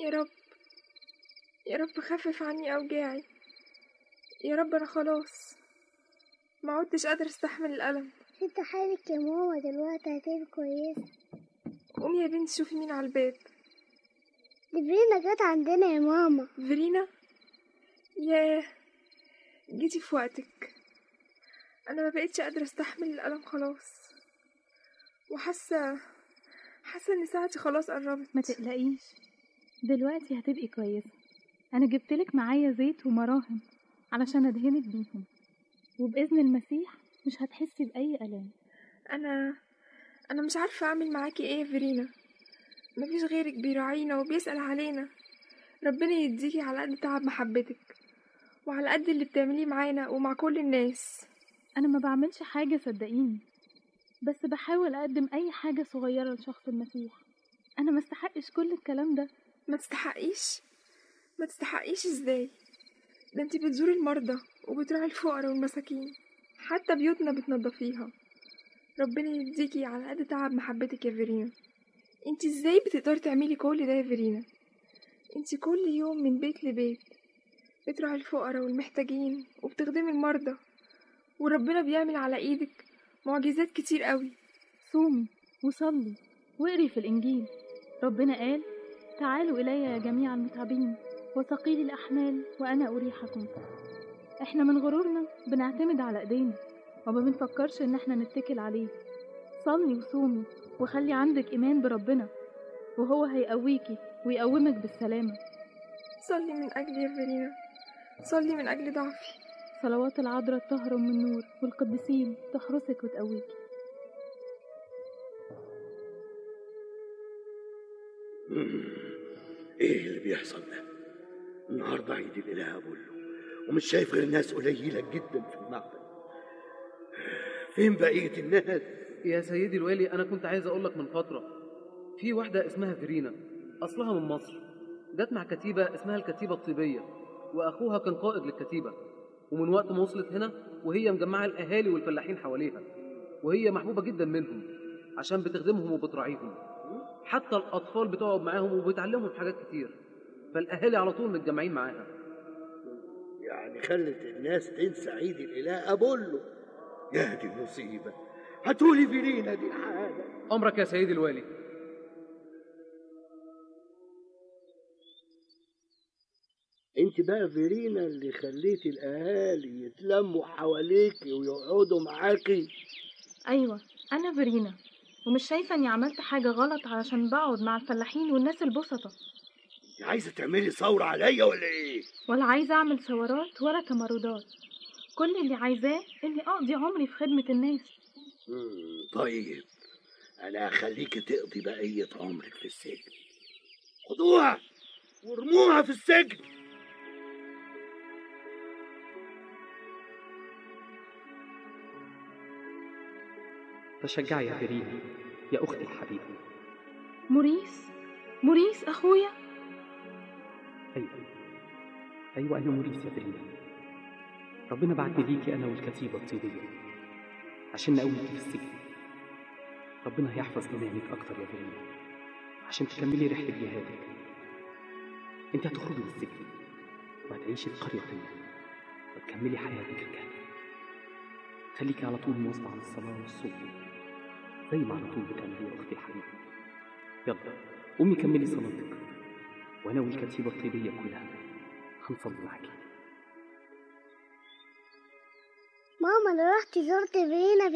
يا رب يا رب خفف عني أوجاعي يا رب أنا خلاص ما عدتش قادرة استحمل الألم انت حالك يا ماما دلوقتي هتبقى كويسة قومي يا بنت شوفي مين على الباب دي برينا جت عندنا يا ماما فيرينا ياه جيتي في وقتك انا ما بقتش قادره استحمل الالم خلاص وحاسه حاسه ان ساعتي خلاص قربت ما تقلقيش دلوقتي هتبقي كويسة أنا جبتلك معايا زيت ومراهم علشان أدهنك بيهم وبإذن المسيح مش هتحسي بأي ألام انا انا مش عارفه اعمل معاكي ايه يا فيرينا مفيش غيرك بيراعينا وبيسأل علينا ربنا يديكي على قد تعب محبتك وعلى قد اللي بتعمليه معانا ومع كل الناس أنا ما بعملش حاجة صدقيني بس بحاول أقدم أي حاجة صغيرة لشخص المسيح أنا ما استحقش كل الكلام ده ما تستحقيش ما تستحقيش ازاي ده انتي بتزوري المرضى وبتراعي الفقراء والمساكين حتى بيوتنا بتنضفيها ربنا يديكي على قد تعب محبتك يا فيرينا انتي ازاي بتقدري تعملي كل ده يا فيرينا انتي كل يوم من بيت لبيت بتراعي الفقراء والمحتاجين وبتخدمي المرضى وربنا بيعمل على ايدك معجزات كتير قوي صومي وصلي واقري في الإنجيل ربنا قال تعالوا إلي يا جميع المتعبين وثقيل الأحمال وأنا أريحكم إحنا من غرورنا بنعتمد على إيدينا وما بنفكرش إن إحنا نتكل عليه صلي وصومي وخلي عندك إيمان بربنا وهو هيقويكي ويقومك بالسلامة صلي من اجلي يا فيرينا صلي من اجل ضعفي صلوات العذراء الطاهرة من النور والقديسين تحرسك وتقويكي ايه اللي بيحصل ده النهارده عيد الاله ابولو ومش شايف غير ناس قليله جدا في المعبد فين بقيه الناس يا سيدي الوالي انا كنت عايز اقول لك من فتره في واحده اسمها فيرينا اصلها من مصر جت مع كتيبه اسمها الكتيبه الطيبيه واخوها كان قائد للكتيبه ومن وقت ما وصلت هنا وهي مجمعه الاهالي والفلاحين حواليها وهي محبوبه جدا منهم عشان بتخدمهم وبتراعيهم حتى الاطفال بتقعد معاهم وبتعلمهم حاجات كتير فالاهالي على طول متجمعين معاها يعني خلت الناس تنسى عيد الاله ابولو يا دي مصيبه هاتولي فيرينا دي حاجه امرك يا سيدي الوالي انت بقى فيرينا اللي خليتي الاهالي يتلموا حواليكي ويقعدوا معاكي أيوة أنا فيرينا ومش شايفة إني عملت حاجة غلط علشان بقعد مع الفلاحين والناس البسطة انت عايزه تعملي ثوره عليا ولا ايه ولا عايزة أعمل ثورات ولا تمردات كل اللي عايزاه إني أقضي عمري في خدمة الناس مم، طيب انا هخليكي تقضي بقيه عمرك في السجن خدوها وارموها في السجن تشجعي يا فيرينا يا أختي الحبيبة موريس موريس أخويا أيوة أيوة أنا موريس يا فيرينا ربنا بعتني ليكي أنا والكتيبة الطيبية عشان نقويكي في السجن ربنا هيحفظ إيمانك أكتر يا فيرينا عشان تكملي رحلة جهادك أنت هتخرجي من السجن وهتعيشي في قرية تانية وتكملي حياتك الكاملة خليكي على طول مواظبة على الصلاة والصوم زي ما على طول بتعملي يا أختي الحبيبة يلا قومي كملي صلاتك وأنا والكتيبة الطيبية كلها هنصلي معاكي ماما انا رحت زرت فيرينا